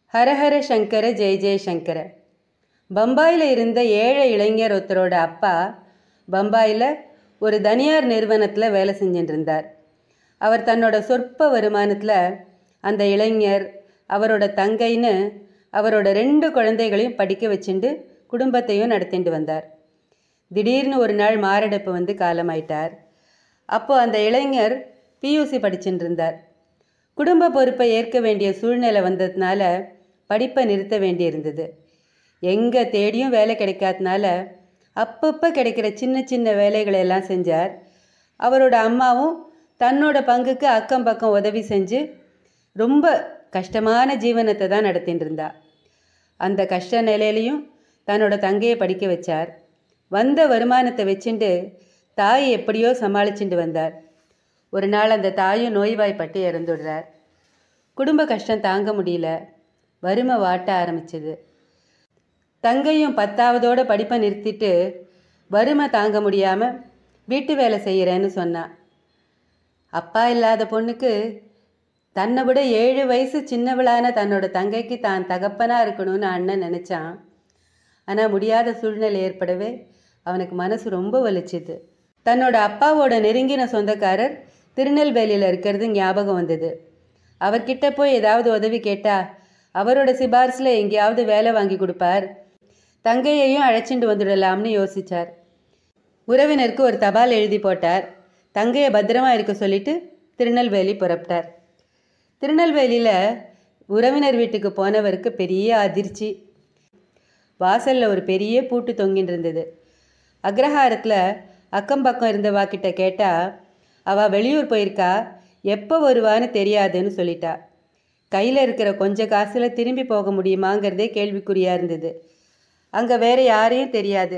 ஹரஹர சங்கர ஜெய ஜெய சங்கர பம்பாயில் இருந்த ஏழை இளைஞர் ஒருத்தரோட அப்பா பம்பாயில் ஒரு தனியார் நிறுவனத்தில் வேலை செஞ்சுட்டு இருந்தார் அவர் தன்னோட சொற்ப வருமானத்தில் அந்த இளைஞர் அவரோட தங்கைன்னு அவரோட ரெண்டு குழந்தைகளையும் படிக்க வச்சுட்டு குடும்பத்தையும் நடத்திட்டு வந்தார் திடீர்னு ஒரு நாள் மாரடைப்பு வந்து காலமாயிட்டார் அப்போ அந்த இளைஞர் பியூசி படிச்சுட்டு இருந்தார் குடும்ப பொறுப்பை ஏற்க வேண்டிய சூழ்நிலை வந்ததுனால படிப்பை நிறுத்த வேண்டியிருந்தது எங்கே தேடியும் வேலை கிடைக்காதனால அப்பப்போ கிடைக்கிற சின்ன சின்ன வேலைகளை எல்லாம் செஞ்சார் அவரோட அம்மாவும் தன்னோட பங்குக்கு அக்கம் பக்கம் உதவி செஞ்சு ரொம்ப கஷ்டமான ஜீவனத்தை தான் நடத்திட்டு இருந்தா அந்த கஷ்ட நிலையிலையும் தன்னோட தங்கையை படிக்க வச்சார் வந்த வருமானத்தை வச்சுண்டு தாய் எப்படியோ சமாளிச்சுட்டு வந்தார் ஒரு நாள் அந்த தாயும் நோய்வாய்ப்பட்டு இறந்துடுறார் குடும்ப கஷ்டம் தாங்க முடியல வறுமை வாட்ட ஆரம்பிச்சது தங்கையும் பத்தாவதோட படிப்பை நிறுத்திட்டு வறுமை தாங்க முடியாமல் வீட்டு வேலை செய்கிறேன்னு சொன்னான் அப்பா இல்லாத பொண்ணுக்கு தன்னை விட ஏழு வயசு சின்னவளான தன்னோட தங்கைக்கு தான் தகப்பனாக இருக்கணும்னு அண்ணன் நினச்சான் ஆனால் முடியாத சூழ்நிலை ஏற்படவே அவனுக்கு மனசு ரொம்ப வலிச்சுது தன்னோட அப்பாவோட நெருங்கின சொந்தக்காரர் திருநெல்வேலியில் இருக்கிறது ஞாபகம் வந்தது அவர்கிட்ட போய் ஏதாவது உதவி கேட்டா அவரோட சிபாரிசில் எங்கேயாவது வேலை வாங்கி கொடுப்பார் தங்கையையும் அழைச்சிட்டு வந்துடலாம்னு யோசிச்சார் உறவினருக்கு ஒரு தபால் எழுதி போட்டார் தங்கையை பத்திரமா இருக்க சொல்லிட்டு திருநெல்வேலி புறப்பட்டார் திருநெல்வேலியில் உறவினர் வீட்டுக்கு போனவருக்கு பெரிய அதிர்ச்சி வாசலில் ஒரு பெரிய பூட்டு தொங்கின்னு இருந்தது அக்ரஹாரத்தில் அக்கம் பக்கம் இருந்தவா கிட்ட கேட்டா அவள் வெளியூர் போயிருக்கா எப்போ வருவான்னு தெரியாதுன்னு சொல்லிட்டா கையில் இருக்கிற கொஞ்ச காசில் திரும்பி போக முடியுமாங்கிறதே கேள்விக்குறியாக இருந்தது அங்கே வேற யாரையும் தெரியாது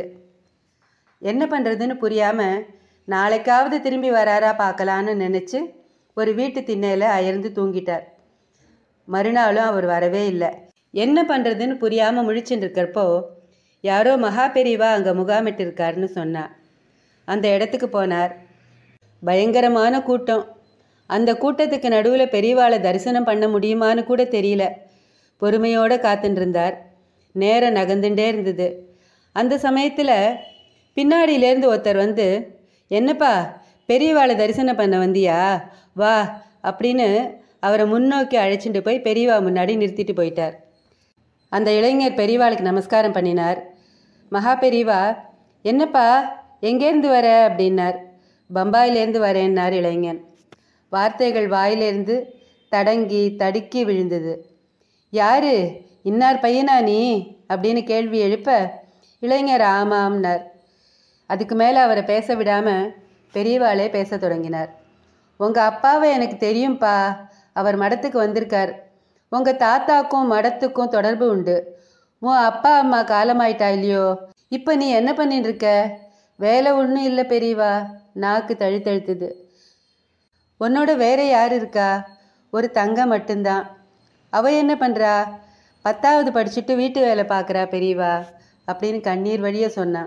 என்ன பண்ணுறதுன்னு புரியாமல் நாளைக்காவது திரும்பி வராரா பார்க்கலான்னு நினச்சி ஒரு வீட்டு திண்ணையில் அயர்ந்து தூங்கிட்டார் மறுநாளும் அவர் வரவே இல்லை என்ன பண்ணுறதுன்னு புரியாமல் முழிச்சுட்டு இருக்கிறப்போ யாரோ மகா பெரியவா அங்கே முகாமிட்டு இருக்காருன்னு சொன்னா அந்த இடத்துக்கு போனார் பயங்கரமான கூட்டம் அந்த கூட்டத்துக்கு நடுவில் பெரியவாளை தரிசனம் பண்ண முடியுமான்னு கூட தெரியல பொறுமையோடு காத்துட்டு இருந்தார் நேரம் நகர்ந்துட்டே இருந்தது அந்த சமயத்தில் பின்னாடியிலேருந்து ஒருத்தர் வந்து என்னப்பா பெரியவாளை தரிசனம் பண்ண வந்தியா வா அப்படின்னு அவரை முன்னோக்கி அழைச்சிட்டு போய் பெரியவா முன்னாடி நிறுத்திட்டு போயிட்டார் அந்த இளைஞர் பெரியவாளுக்கு நமஸ்காரம் பண்ணினார் மகா பெரியவா என்னப்பா எங்கேருந்து வர அப்படின்னார் பம்பாயிலேருந்து வரேன்னார் இளைஞன் வார்த்தைகள் வாயிலிருந்து தடங்கி தடுக்கி விழுந்தது யாரு இன்னார் பையனா நீ அப்படின்னு கேள்வி எழுப்ப இளைஞர் ஆமாம்னார் அதுக்கு மேலே அவரை பேச விடாமல் பெரியவாளே பேச தொடங்கினார் உங்கள் அப்பாவை எனக்கு தெரியும்ப்பா அவர் மடத்துக்கு வந்திருக்கார் உங்கள் தாத்தாக்கும் மடத்துக்கும் தொடர்பு உண்டு உன் அப்பா அம்மா காலமாயிட்டா இல்லையோ இப்போ நீ என்ன பண்ணிட்டு இருக்க வேலை ஒன்றும் இல்லை பெரியவா நாக்கு தழுத்தழுத்துது உன்னோட வேற யார் இருக்கா ஒரு தங்க மட்டும்தான் அவ என்ன பண்ணுறா பத்தாவது படிச்சுட்டு வீட்டு வேலை பார்க்குறா பெரியவா அப்படின்னு கண்ணீர் வழிய சொன்னான்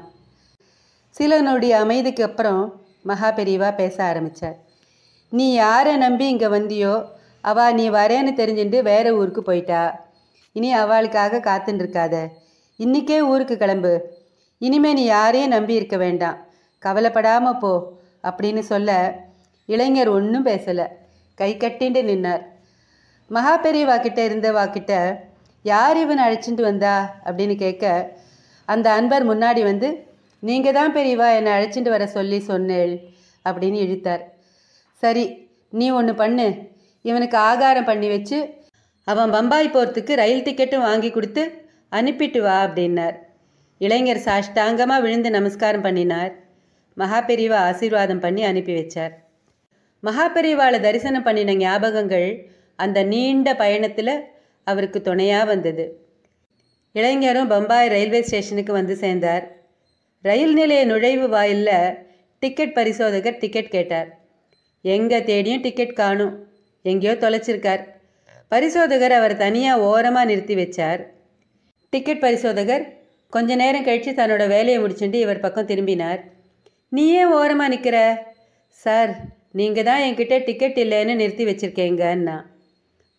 சில நொடி அமைதிக்கு அப்புறம் மகா பெரியவா பேச ஆரம்பித்தார் நீ யாரை நம்பி இங்கே வந்தியோ அவ நீ வரேன்னு தெரிஞ்சுட்டு வேற ஊருக்கு போயிட்டா இனி அவளுக்காக காத்துன்னு இருக்காத இன்றைக்கே ஊருக்கு கிளம்பு இனிமே நீ யாரையும் நம்பி இருக்க வேண்டாம் கவலைப்படாமல் போ அப்படின்னு சொல்ல இளைஞர் ஒன்றும் பேசலை கை கட்டிண்டு நின்னார் மகா பெரியவா கிட்ட இருந்தவா கிட்ட யார் இவன் அழைச்சிட்டு வந்தா அப்படின்னு கேட்க அந்த அன்பர் முன்னாடி வந்து நீங்கள் தான் பெரியவா என்னை அழைச்சிட்டு வர சொல்லி சொன்னேள் அப்படின்னு இழுத்தார் சரி நீ ஒன்று பண்ணு இவனுக்கு ஆகாரம் பண்ணி வச்சு அவன் பம்பாய் போகிறதுக்கு ரயில் டிக்கெட்டும் வாங்கி கொடுத்து அனுப்பிட்டு வா அப்படின்னார் இளைஞர் சாஷ்டாங்கமாக விழுந்து நமஸ்காரம் பண்ணினார் மகா பெரியவா ஆசீர்வாதம் பண்ணி அனுப்பி வச்சார் மகா பெரியவாளை தரிசனம் பண்ணின ஞாபகங்கள் அந்த நீண்ட பயணத்தில் அவருக்கு துணையாக வந்தது இளைஞரும் பம்பாய் ரயில்வே ஸ்டேஷனுக்கு வந்து சேர்ந்தார் ரயில் நிலைய நுழைவு வாயிலில் டிக்கெட் பரிசோதகர் டிக்கெட் கேட்டார் எங்கே தேடியும் டிக்கெட் காணும் எங்கேயோ தொலைச்சிருக்கார் பரிசோதகர் அவர் தனியாக ஓரமாக நிறுத்தி வச்சார் டிக்கெட் பரிசோதகர் கொஞ்ச நேரம் கழித்து தன்னோட வேலையை முடிச்சுட்டு இவர் பக்கம் திரும்பினார் நீ ஏன் ஓரமாக நிற்கிற சார் நீங்கள் தான் என்கிட்ட டிக்கெட் இல்லைன்னு நிறுத்தி வச்சுருக்கீங்கன்னா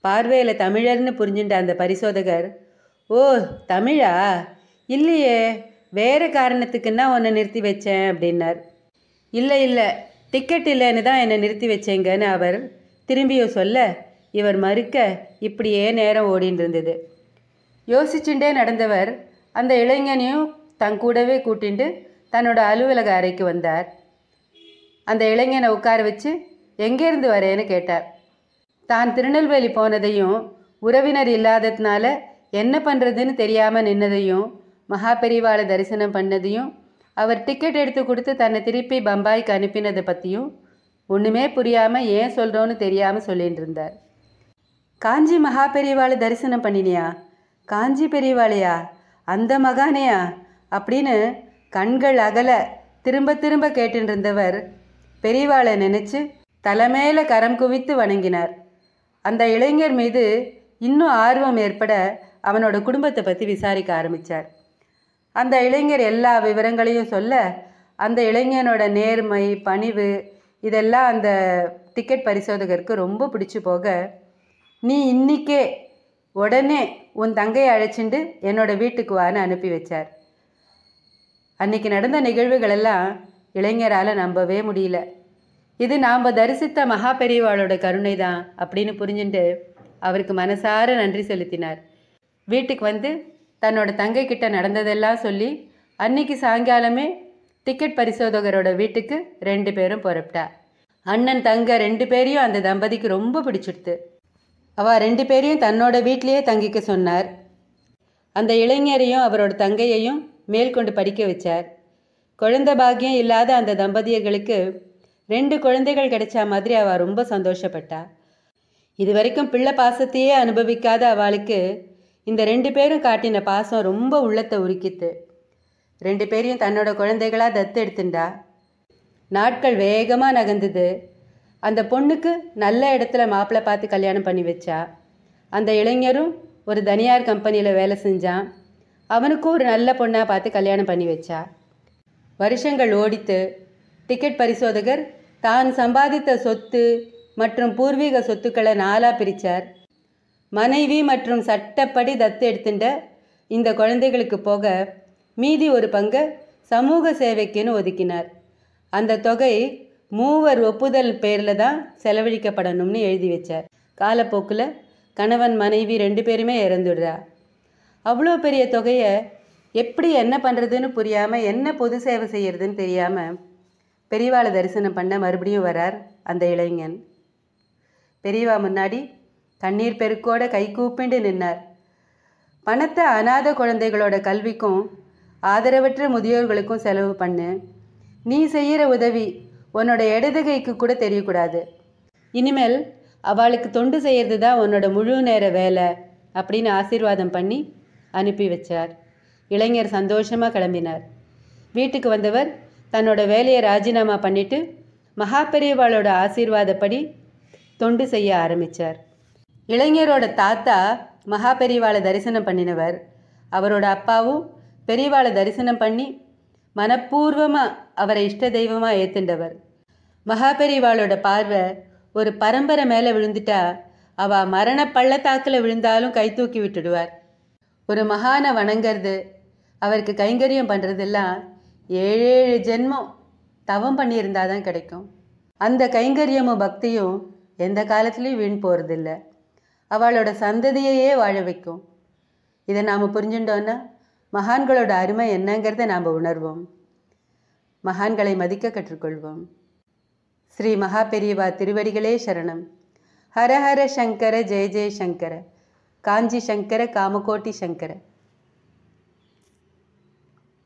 பார்வையில் தமிழர்னு புரிஞ்சுட்ட அந்த பரிசோதகர் ஓ தமிழா இல்லையே வேறு காரணத்துக்குன்னா உன்னை நிறுத்தி வச்சேன் அப்படின்னார் இல்லை இல்லை டிக்கெட் இல்லைன்னு தான் என்னை நிறுத்தி வச்சேங்கன்னு அவர் திரும்பியும் சொல்ல இவர் மறுக்க இப்படியே நேரம் ஓடின்னு இருந்தது யோசிச்சுட்டே நடந்தவர் அந்த இளைஞனையும் தன் கூடவே கூட்டிண்டு தன்னோட அலுவலக அறைக்கு வந்தார் அந்த இளைஞனை உட்கார வச்சு எங்கேருந்து வரேன்னு கேட்டார் தான் திருநெல்வேலி போனதையும் உறவினர் இல்லாததுனால என்ன பண்ணுறதுன்னு தெரியாமல் நின்னதையும் மகா பெரிவாளை தரிசனம் பண்ணதையும் அவர் டிக்கெட் எடுத்து கொடுத்து தன்னை திருப்பி பம்பாய்க்கு அனுப்பினதை பற்றியும் ஒன்றுமே புரியாமல் ஏன் சொல்கிறோன்னு தெரியாமல் சொல்லிட்டு இருந்தார் காஞ்சி மகா பெரியவாளை தரிசனம் பண்ணினியா காஞ்சி பெரியவாளையா அந்த மகானையா அப்படின்னு கண்கள் அகல திரும்ப திரும்ப கேட்டுட்டு இருந்தவர் பெரியவாளை நினைச்சு தலைமேல கரம் குவித்து வணங்கினார் அந்த இளைஞர் மீது இன்னும் ஆர்வம் ஏற்பட அவனோட குடும்பத்தை பற்றி விசாரிக்க ஆரம்பித்தார் அந்த இளைஞர் எல்லா விவரங்களையும் சொல்ல அந்த இளைஞனோட நேர்மை பணிவு இதெல்லாம் அந்த டிக்கெட் பரிசோதகருக்கு ரொம்ப பிடிச்சு போக நீ இன்னிக்கே உடனே உன் தங்கையை அழைச்சிண்டு என்னோட வீட்டுக்கு வான்னு அனுப்பி வச்சார் அன்னைக்கு நடந்த நிகழ்வுகள் எல்லாம் இளைஞரால் நம்பவே முடியல இது நாம் தரிசித்த மகா பெரியவாளோட கருணை தான் அப்படின்னு புரிஞ்சுட்டு அவருக்கு மனசார நன்றி செலுத்தினார் வீட்டுக்கு வந்து தன்னோட தங்கை கிட்ட நடந்ததெல்லாம் சொல்லி அன்னைக்கு சாயங்காலமே டிக்கெட் பரிசோதகரோட வீட்டுக்கு ரெண்டு பேரும் புறப்பட்டா அண்ணன் தங்க ரெண்டு பேரையும் அந்த தம்பதிக்கு ரொம்ப பிடிச்சிடுது அவ ரெண்டு பேரையும் தன்னோட வீட்லேயே தங்கிக்க சொன்னார் அந்த இளைஞரையும் அவரோட தங்கையையும் மேற்கொண்டு படிக்க வச்சார் குழந்தை பாக்கியம் இல்லாத அந்த தம்பதியர்களுக்கு ரெண்டு குழந்தைகள் கிடைச்ச மாதிரி அவள் ரொம்ப சந்தோஷப்பட்டா இது வரைக்கும் பிள்ளை பாசத்தையே அனுபவிக்காத அவளுக்கு இந்த ரெண்டு பேரும் காட்டின பாசம் ரொம்ப உள்ளத்தை உருக்கித்து ரெண்டு பேரையும் தன்னோட குழந்தைகளாக தத்து எடுத்துண்டா நாட்கள் வேகமாக நகர்ந்தது அந்த பொண்ணுக்கு நல்ல இடத்துல மாப்பிள்ளை பார்த்து கல்யாணம் பண்ணி வச்சா அந்த இளைஞரும் ஒரு தனியார் கம்பெனியில் வேலை செஞ்சான் அவனுக்கும் ஒரு நல்ல பொண்ணாக பார்த்து கல்யாணம் பண்ணி வச்சா வருஷங்கள் ஓடித்து டிக்கெட் பரிசோதகர் தான் சம்பாதித்த சொத்து மற்றும் பூர்வீக சொத்துக்களை நாலாக பிரித்தார் மனைவி மற்றும் சட்டப்படி தத்து எடுத்துட்ட இந்த குழந்தைகளுக்கு போக மீதி ஒரு பங்கை சமூக சேவைக்குன்னு ஒதுக்கினார் அந்த தொகை மூவர் ஒப்புதல் பேரில் தான் செலவழிக்கப்படணும்னு எழுதி வச்சார் காலப்போக்கில் கணவன் மனைவி ரெண்டு பேருமே இறந்துடுறா அவ்வளோ பெரிய தொகையை எப்படி என்ன பண்ணுறதுன்னு புரியாமல் என்ன பொது சேவை செய்யறதுன்னு தெரியாமல் பெரியவாளை தரிசனம் பண்ண மறுபடியும் வரார் அந்த இளைஞன் பெரியவா முன்னாடி கண்ணீர் பெருக்கோட கை கூப்பிண்டு நின்னார் பணத்தை அநாத குழந்தைகளோட கல்விக்கும் ஆதரவற்ற முதியோர்களுக்கும் செலவு பண்ணு நீ செய்கிற உதவி உன்னோட இடது கைக்கு கூட தெரியக்கூடாது இனிமேல் அவளுக்கு தொண்டு செய்கிறது தான் உன்னோட முழு நேர வேலை அப்படின்னு ஆசீர்வாதம் பண்ணி அனுப்பி வச்சார் இளைஞர் சந்தோஷமாக கிளம்பினார் வீட்டுக்கு வந்தவர் தன்னோட வேலையை ராஜினாமா பண்ணிட்டு மகா பெரியவாளோட ஆசீர்வாதப்படி தொண்டு செய்ய ஆரம்பித்தார் இளைஞரோட தாத்தா மகா பெரியவாளை தரிசனம் பண்ணினவர் அவரோட அப்பாவும் பெரியவாளை தரிசனம் பண்ணி மனப்பூர்வமாக அவரை இஷ்ட தெய்வமாக ஏத்துண்டவர் மகா பெரியவாளோட பார்வை ஒரு பரம்பரை மேலே விழுந்துட்டா அவ மரண பள்ளத்தாக்கில் விழுந்தாலும் கை தூக்கி விட்டுடுவார் ஒரு மகானை வணங்கிறது அவருக்கு கைங்கரியம் பண்ணுறதெல்லாம் ஏழேழு ஜென்மம் தவம் பண்ணியிருந்தால் தான் கிடைக்கும் அந்த கைங்கரியமும் பக்தியும் எந்த காலத்துலேயும் வீண் போகிறதில்ல அவளோட சந்ததியையே வாழ வைக்கும் இதை நாம் புரிஞ்சுட்டோன்னா மகான்களோட அருமை என்னங்கிறத நாம் உணர்வோம் மகான்களை மதிக்க கற்றுக்கொள்வோம் ஸ்ரீ மகா பெரியவா திருவடிகளே சரணம் ஹர ஹர சங்கர ஜெய ஜெய சங்கர காஞ்சி சங்கர காமகோட்டி சங்கர